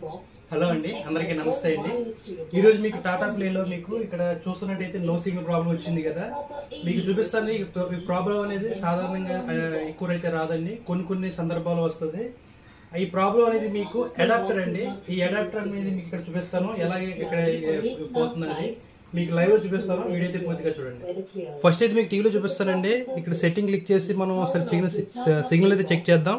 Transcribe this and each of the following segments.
Hello అండి అందరికీ నమస్తే అండి ఈరోజు మీకు టాటా ప్లేలో మీకు ఇక్కడ చూస్తున్నట్టయితే నో సిగ్నల్ ప్రాబ్లం వచ్చింది కదా మీకు చూపిస్తాను ఈ ప్ర- ఈ ప్రాబ్లం అనేది సాధారణంగా ఆ, ఎక్కువ అయితే రాదండి కొన్ని కొన్ని సందర్భాలు వస్తుంది ఈ ప్రాబ్లం అనేది మీకు అడాప్టర్ అండి ఈ అడాప్టర్ అనేది మీకు ఇక్కడ చూపిస్తాను ఎలాగే ఇక్కడ ఏ, పోతుందండి మీకు లైవ్ లో చూపిస్తాను వీడియో అయితే పూర్తిగా చూడండి ఫస్ట్ అయితే మీకు టీవీలో చూపిస్తానండి ఇక్కడ సెట్టింగ్ క్లిక్ చేసి మనం ఒకసారి సిగ్నల్ సిగ్నల్ అయితే చెక్ చేద్దాం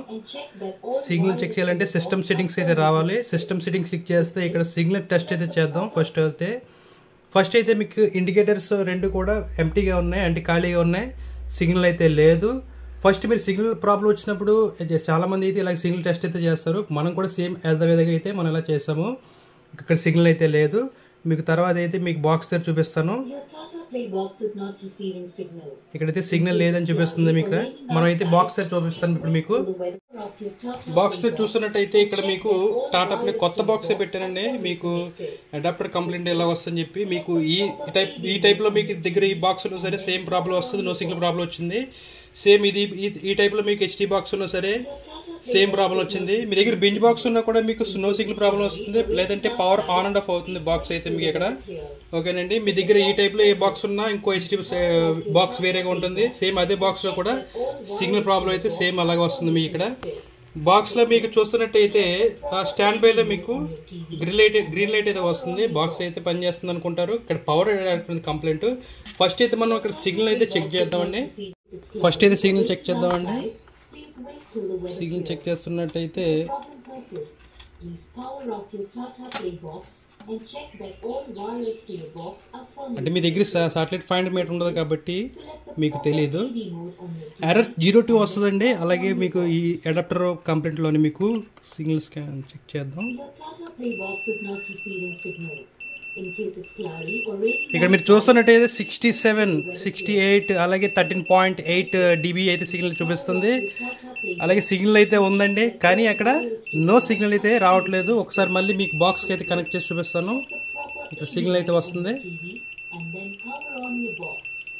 సిగ్నల్ చెక్ చేయాలంటే సిస్టమ్ సెట్టింగ్స్ అయితే రావాలి సిస్టమ్ సెట్టింగ్స్ క్లిక్ చేస్తే ఇక్కడ సిగ్నల్ టెస్ట్ అయితే చేద్దాం ఫస్ట్ అయితే ఫస్ట్ అయితే మీకు ఇండికేటర్స్ రెండు కూడా ఎంటీగా ఉన్నాయి అంటే ఖాళీగా ఉన్నాయి సిగ్నల్ అయితే లేదు ఫస్ట్ మీరు సిగ్నల్ ప్రాబ్లం వచ్చినప్పుడు ఇది చాలా మంది అయితే ఇలా సిగ్నల్ టెస్ట్ అయితే చేస్తారు మనం కూడా సేమ్ యాజ్ ద విధంగా అయితే మనం ఇలా చేసాము ఇక్కడ సిగ్నల్ అయితే లేదు మీకు తర్వాత అయితే మీకు బాక్స్ దగ్గర చూపిస్తాను Your Tata Play box is not receiving signal. ఇక్కడైతే సిగ్నల్ లేదని చూపిస్తుంది మీకు మనం అయితే బాక్స్ దగ్గర చూపిస్తాను ఇప్పుడు మీకు The weather of your Tata box చూస్తున్నట్టయితే ఇక్కడ మీకు టాటా ప్లే కొత్త బాక్స్ పెట్టానండి మీకు అడాప్టర్ కంప్లైంట్ ఎలా వస్తుందని చెప్పి మీకు ఈ టైప్ ఈ టైప్ లో మీకు దగ్గర ఈ బాక్స్ ఉన్నా సరే సేమ్ ప్రాబ్లం వస్తుంది నో సిగ్నల్ ప్రాబ్లం వచ్చింది సేమ్ ఇది ఈ- ఈ టైప్ లో మీకు హెచ్డి బాక్స్ ఉన్నా సరే సేమ్ ప్రాబ్లం వచ్చింది మీ దగ్గర బింజ్ బాక్స్ ఉన్నా కూడా మీకు నో సిగ్నల్ ప్రాబ్లం వస్తుంది లేదంటే పవర్ ఆన్ అండ్ ఆఫ్ అవుతుంది బాక్స్ అయితే మీకు ఇక్కడ ఓకేనండి మీ దగ్గర ఈ టైప్ లో ఏ బాక్స్ ఉన్నా ఇంకో హెచ్డి బాక్స్ వేరేగా ఉంటుంది సేమ్ అదే బాక్స్ లో కూడా సిగ్నల్ ప్రాబ్లం అయితే సేమ్ అలాగే వస్తుంది మీకు ఇక్కడ బాక్స్ లో మీకు చూస్తున్నట్టయితే ఆ స్టాండ్ బై లో మీకు గ్రీన్ లైట్ గ్రీన్ లైట్ అయితే వస్తుంది బాక్స్ అయితే పనిచేస్తుంది అనుకుంటారు ఇక్కడ పవర్ కంప్లైంట్ ఫస్ట్ అయితే మనం ఇక్కడ సిగ్నల్ అయితే చెక్ చేద్దామండి ఫస్ట్ అయితే సిగ్నల్ చెక్ చేద్దామండి Please wait till the weather signal check చేస్తున్నట్టయితే problem passes. Please power off your Tata Play box and check that all wires to your box are firmly అంటే మీ దగ్గర satellite five hundred metre ఉండదు కాబట్టి మీకు తెలియదు TV mode on your error zero two వస్తుందండి అలాగే మీకు ఈ అడాప్టర్ కంప్లైంట్లోని మీకు సిగ్నల్ స్కాన్ చెక్ చేద్దాం Your Tata Play box is not receiving signal. In case it's cloudy or rainy, ఇక్కడ మీరు చూస్తున్నట్టయితే సిక్స్టీ సెవెన్ సిక్స్టీ ఎయిట్ అలాగే థర్టీన్ పాయింట్ ఎయిట్ డిబి అయితే సిగ్నల్ చూపిస్తుంది Tata Play అలాగే సిగ్నల్ అయితే ఉందండి కానీ అక్కడ నో సిగ్నల్ అయితే రావట్లేదు ఒకసారి మళ్ళీ మీకు బాక్స్కి అయితే కనెక్ట్ చేసి చూపిస్తాను the proper ఇక్కడ సిగ్నల్ అయితే వస్తుంది TV and then power on your box.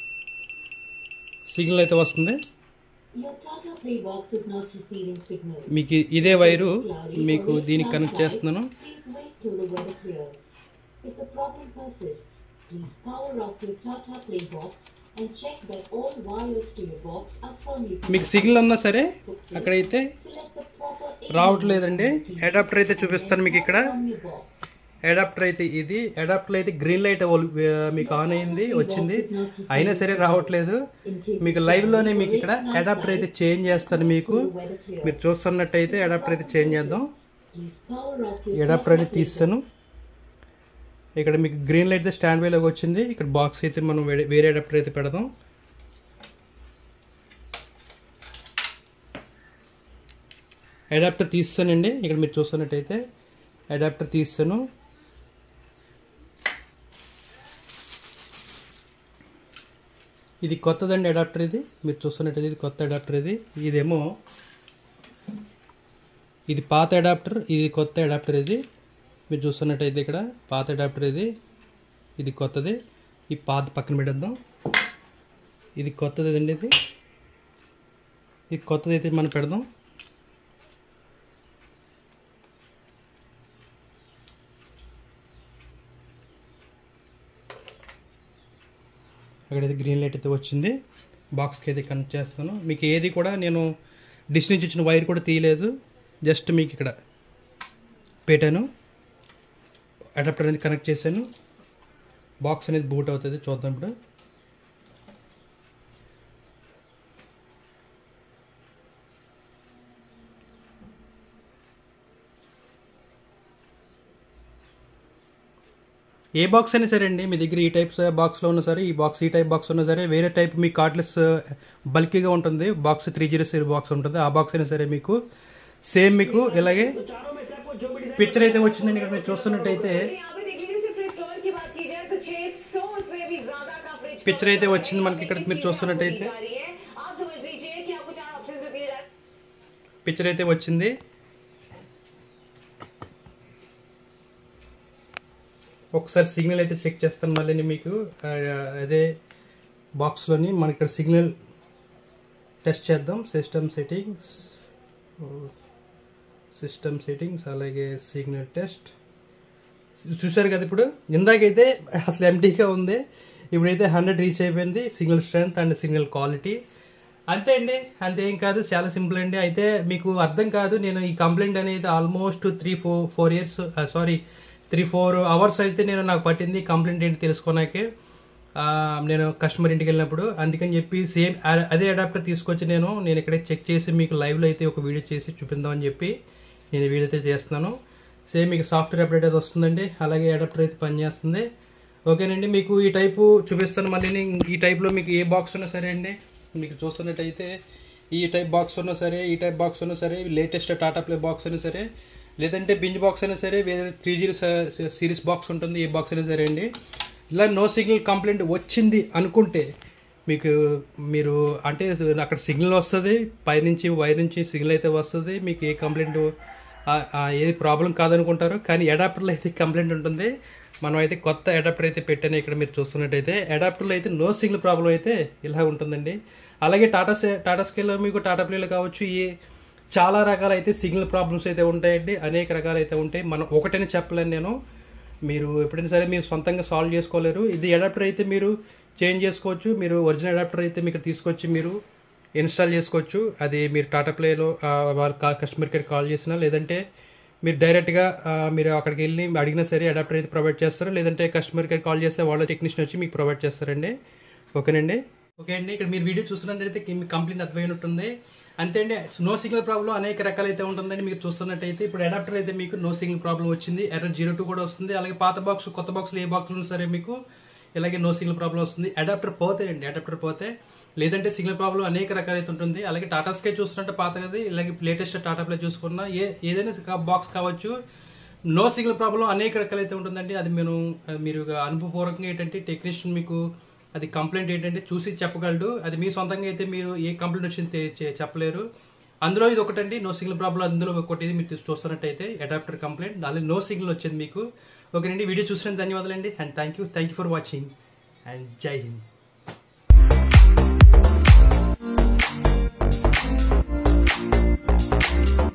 Signal అయితే వస్తుంది Your Tata Play box is not receiving signal. మీకు ఇదే వైరు మీకు దీనికి కనెక్ట్ చేస్తున్నాను Please wait till the weather clears. If the problem persists, please power off your Tata Play box and check that all wires to your box are firmly మీకు signal ఉన్నా సరే అక్కడైతే Select the proper రావట్లేదండి adapter అయితే చూపిస్తాను మీకు ఇక్కడ on your box. Adapter అయితే ఇది అడాప్టర్ అయితే గ్రీన్ లైట్ మీకు ఆన్ అయింది వచ్చింది అయినా సరే రావట్లేదు మీకు లైవ్ లోనే మీకు ఇక్కడ అడాప్టర్ అయితే చేంజ్ చేస్తాను మీకు Weather clear. మీరు చూస్తున్నట్టయితే అడాప్టర్ అయితే చేంజ్ చేద్దాం Please power off ఈ your అడాప్టర్ అయితే తీస్తాను ఇక్కడ మీకు గ్రీన్ లైట్ స్టాండ్ బైలోకి వచ్చింది ఇక్కడ బాక్స్ అయితే మనం వేరే- వేరే అడాప్టర్ అయితే పెడదాం అడాప్టర్ తీస్తానండి ఇక్కడ మీరు చూస్తున్నట్టయితే అడాప్టర్ తీస్తాను ఇది కొత్తదండి అడాప్టర్ ఇది మీరు చూస్తున్నట్టయితే ఇది కొత్త అడాప్టర్ ఇది ఇదేమో ఇది పాత అడాప్టర్ ఇది కొత్త అడాప్టర్ ఇది మీరు చూస్తున్నట్టయితే ఇక్కడ పాత అడాప్టర్ ఇది ఇది కొత్తది ఈ పాత పక్కన పెట్టేద్దాం ఇది కొత్తది అండి ఇది ఇది కొత్తది అయితే మనం పెడదాం అక్కడైతే గ్రీన్ లైట్ అయితే వచ్చింది బాక్స్కి అయితే కనెక్ట్ చేస్తాను మీకు ఏది కూడా నేను డిష్ నుంచి ఇచ్చిన వైర్ కూడా తీయలేదు జస్ట్ మీకు ఇక్కడ పెట్టాను అడాప్టర్ అనేది కనెక్ట్ చేశాను బాక్స్ అనేది బూట్ అవుతుంది చూద్దాం ఇప్పుడు ఏ బాక్స్ అయినా సరే అండి మీ దగ్గర ఈ టైప్స్ బాక్స్లో ఉన్నా సరే ఈ బాక్స్ ఈ టైప్ బాక్స్ ఉన్నా సరే వేరే టైప్ మీ కార్డ్లెస్ బల్కీగా ఉంటుంది box three zero series box ఉంటుంది ఆ బాక్స్ అయినా సరే మీకు సేమ్ మీకు ఇలాగే పిక్చర్ అయితే వచ్చిందండి ఇక్కడ మీరు చూస్తున్నట్టయితే यहाँ पे देख लीजिए सिर्फ फ्रिज कवर की बात की जाए तो 600 से भी ज्यादा का फ्रिज పిక్చర్ అయితే వచ్చింది మనకి ఇక్కడ మీరు చూస్తున్నట్టయితే आ रही है आप समझ लीजिए कि आपको चार ऑप्शन दिए जा పిక్చర్ అయితే వచ్చింది ఒకసారి సిగ్నల్ అయితే చెక్ చేస్తాను మళ్ళీ మీకు ఆ, అదే బాక్స్లోని మనకి ఇక్కడ సిగ్నల్ టెస్ట్ చేద్దాం సిస్టమ్ సెట్టింగ్స్ సిస్టమ్ సెట్టింగ్స్ అలాగే సిగ్నల్ టెస్ట్ చూశారు కదా ఇప్పుడు ఇందాకైతే అసలు ఎంటీగా ఉంది ఇప్పుడైతే హండ్రెడ్ రీచ్ అయిపోయింది signal strength and signal quality అంతే అండి అంతేం కాదు చాలా సింపుల్ అండి అయితే మీకు అర్థం కాదు నేను ఈ కంప్లైంట్ అనేది almost three four four years sorry three four hours అయితే నేను నాకు పట్టింది కంప్లైంట్ ఏంటి తెలుసుకోనాకే ఆ, నేను కస్టమర్ ఇంటికి వెళ్ళినప్పుడు అందుకని చెప్పి సేమ్ అదే అడాప్టర్ తీసుకొచ్చి నేను నేను ఇక్కడే చెక్ చేసి మీకు లైవ్లో అయితే ఒక వీడియో చేసి చూపిందామని చెప్పి నేను ఈ వీడియో అయితే చేస్తున్నాను సేమ్ మీకు సాఫ్ట్వేర్ అప్డేట్ అయితే వస్తుందండి అలాగే అడాప్టర్ అయితే పనిచేస్తుంది ఓకేనండి మీకు ఈ టైపు చూపిస్తాను మళ్ళీ నేను ఈ టైప్లో మీకు ఏ బాక్స్ ఉన్నా సరే అండి మీకు చూస్తున్నట్టయితే ఈ టైప్ బాక్స్ ఉన్నా సరే ఈ టైప్ బాక్స్ ఉన్నా సరే లేటెస్ట్ టాటా ప్లే బాక్స్ అయినా సరే లేదంటే బింజ్ బాక్స్ అయినా సరే వేరే త్రీ జీ సిరీస్ బాక్స్ ఉంటుంది ఏ బాక్స్ అయినా సరే అండి ఇలా నో సిగ్నల్ కంప్లైంట్ వచ్చింది అనుకుంటే మీకు మీరు అంటే అక్కడ సిగ్నల్ వస్తుంది పైనుంచి వైర్ నుంచి సిగ్నల్ అయితే వస్తుంది మీకు ఏ కంప్లైంట్ ఆ- ఆ ఏది ప్రాబ్లం కాదనుకుంటారు కానీ అడాప్టర్లో అయితే కంప్లైంట్ ఉంటుంది మనం అయితే కొత్త అడాప్టర్ అయితే పెట్టాను ఇక్కడ మీరు చూస్తున్నట్టయితే అడాప్టర్లో అయితే నో సిగ్నల్ ప్రాబ్లం అయితే ఇలా ఉంటుందండి అలాగే టాటా సే- టాటా స్కేల్లో మీకు టాటా ప్లేలో కావచ్చు ఈ చాలా రకాల అయితే సిగ్నల్ ప్రాబ్లమ్స్ అయితే ఉంటాయండి అనేక రకాలు అయితే ఉంటాయి మనం ఒకటని చెప్పలేను నేను మీరు ఎప్పుడైనా సరే మీరు సొంతంగా సాల్వ్ చేసుకోలేరు ఇది అడాప్టర్ అయితే మీరు చేంజ్ చేసుకోవచ్చు మీరు ఒరిజినల్ అడాప్టర్ అయితే మీకు తీసుకొచ్చి మీరు ఇన్స్టాల్ చేసుకోవచ్చు అది మీరు టాటా ప్లేలో ఆ, వాళ్ళ కా- కస్టమర్ కేర్ కాల్ చేసినా లేదంటే మీరు డైరెక్ట్గా ఆ, మీరు అక్కడికి వెళ్ళి అడిగినా సరే అడాప్టర్ అయితే ప్రొవైడ్ చేస్తారు లేదంటే కస్టమర్ కేర్ కాల్ చేస్తే వాళ్ళ టెక్నీషియన్ వచ్చి మీకు ప్రొవైడ్ చేస్తారండి ఓకేనండి ఓకే అండి ఇక్కడ మీరు వీడియో చూస్తున్నట్టయితే మీ కంప్లైంట్ అర్థమైనట్టుంది అంతే అండి నో సిగ్నల్ ప్రాబ్లం అనేక రకాలైతే ఉంటుందండి మీరు చూస్తున్నట్టయితే ఇప్పుడు అడాప్టర్ అయితే మీకు నో సిగ్నల్ ప్రాబ్లం వచ్చింది ఎర్ర జీరో టూ కూడా వస్తుంది అలాగే పాత బాక్స్ కొత్త బాక్స్లో ఏ బాక్స్ ఉన్నా సరే మీకు ఇలాగే నో సిగ్నల్ ప్రాబ్లం వస్తుంది అడాప్టర్ పోతే అండి అడాప్టర్ పోతే లేదంటే సిగ్నల్ ప్రాబ్లం అనేక రకాలైతే ఉంటుంది అలాగే టాటా స్కై చూస్తున్నట్టు పాతది ఇలాగే లేటెస్ట్ టాటా ప్లే చూసుకున్నా ఏ ఏదైనా బాక్స్ కావచ్చు నో సిగ్నల్ ప్రాబ్లం అనేక రకాలైతే ఉంటుందండి అది మేము మీరు అనుభవపూర్వకంగా ఏంటంటే టెక్నీషియన్ మీకు అది కంప్లైంట్ ఏంటంటే చూసి చెప్పగలడు అది మీ సొంతంగా అయితే మీరు ఏ కంప్లైంట్ వచ్చింది తె- చె- చెప్పలేరు అందులో ఇది ఒకటండి నో సిగ్నల్ ప్రాబ్లం అందులో ఒకటి ఇది మీరు చూస్తున్నట్టయితే అడాప్టర్ కంప్లైంట్ దాని నో సిగ్నల్ వచ్చింది మీకు ఓకేనండి వీడియో చూసిన ధన్యవాదాలండి and thank you thank you for watching and జై హింద్